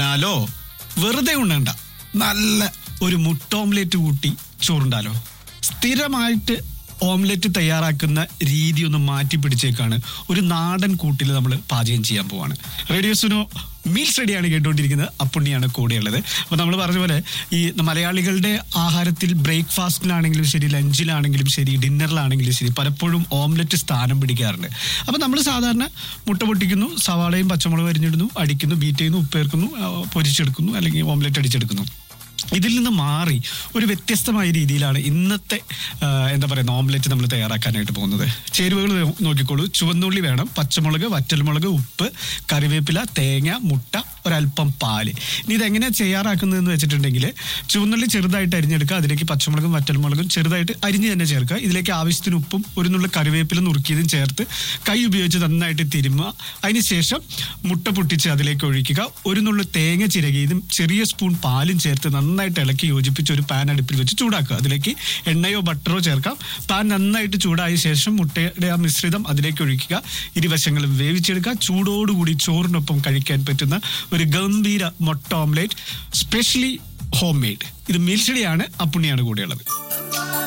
പറഞ്ഞാലോ വെറുതെ ഉണ്ണണ്ട നല്ല ഒരു മുട്ട ഓംലേറ്റ് കൂട്ടി ചോറുണ്ടാലോ സ്ഥിരമായിട്ട് ഓംലെറ്റ് തയ്യാറാക്കുന്ന രീതി ഒന്ന് മാറ്റി പിടിച്ചേക്കാണ് ഒരു നാടൻ കൂട്ടിൽ നമ്മൾ പാചകം ചെയ്യാൻ പോവാണ് റേഡിയോ സുനോ മീൽസ് റെഡിയാണ് കേട്ടുകൊണ്ടിരിക്കുന്നത് അപ്പുണ്ണിയാണ് കൂടെയുള്ളത് അപ്പൊ നമ്മൾ പറഞ്ഞ പോലെ ഈ മലയാളികളുടെ ആഹാരത്തിൽ ബ്രേക്ക്ഫാസ്റ്റിലാണെങ്കിലും ശരി ലഞ്ചിലാണെങ്കിലും ശരി ഡിന്നറിലാണെങ്കിലും ശരി പലപ്പോഴും ഓംലെറ്റ് സ്ഥാനം പിടിക്കാറുണ്ട് അപ്പൊ നമ്മൾ സാധാരണ മുട്ട പൊട്ടിക്കുന്നു സവാളയും പച്ചമുളകും അരിഞ്ഞിടുന്നു അടിക്കുന്നു ബീറ്റ് ചെയ്യുന്നു ഉപ്പേർക്കുന്നു ആ, പൊരിച്ചെടുക്കുന്നു അല്ലെങ്കിൽ ഓംലെറ്റ് അടിച്ചെടുക്കുന്നു ഇതിൽ നിന്ന് മാറി ഒരു വ്യത്യസ്തമായ രീതിയിലാണ് ഇന്നത്തെ ആ, എന്താ പറയുക ഓംലെറ്റ് നമ്മൾ തയ്യാറാക്കാനായിട്ട് പോകുന്നത് ചേരുവകൾ നോക്കിക്കോളൂ ചുവന്നുള്ളി വേണം പച്ചമുളക് വറ്റൽമുളക് ഉപ്പ് കറിവേപ്പില തേങ്ങ മുട്ട ഒരല്പം പാല് ഇനി ഇതെങ്ങനെ തയ്യാറാക്കുന്നതെന്ന് വെച്ചിട്ടുണ്ടെങ്കിൽ ചുവന്നുള്ളി ചെറുതായിട്ട് അരിഞ്ഞെടുക്കുക അതിലേക്ക് പച്ചമുളകും വറ്റൽമുളകും ചെറുതായിട്ട് അരിഞ്ഞ് തന്നെ ചേർക്കുക ഇതിലേക്ക് ആവശ്യത്തിന് ഉപ്പും ഒരു നുള്ള കറിവേപ്പില നുറുക്കിയതും ചേർത്ത് കൈ ഉപയോഗിച്ച് നന്നായിട്ട് തിരുമുക അതിനുശേഷം മുട്ട പൊട്ടിച്ച് അതിലേക്ക് ഒഴിക്കുക ഒരു നുള്ളു തേങ്ങ ചിരകിയതും ചെറിയ സ്പൂൺ പാലും ചേർത്ത് നന്നായിട്ട് ഇളക്കി യോജിപ്പിച്ച് ഒരു പാൻ അടുപ്പിൽ വെച്ച് ചൂടാക്കുക അതിലേക്ക് എണ്ണയോ ബട്ടറോ ചേർക്കാം പാൻ നന്നായിട്ട് ചൂടായ ശേഷം മുട്ടയുടെ ആ മിശ്രിതം അതിലേക്ക് ഒഴിക്കുക ഇരുവശങ്ങളും വേവിച്ചെടുക്കുക ചൂടോടുകൂടി ചോറിനൊപ്പം കഴിക്കാൻ പറ്റുന്ന ഒരു ഗംഭീര മുട്ട ഓംലേറ്റ് സ്പെഷ്യലി ഹോം മെയ്ഡ് ഇത് മിൽഷടിയാണ് അപ്പുണ്ണിയാണ് കൂടെയുള്ളത്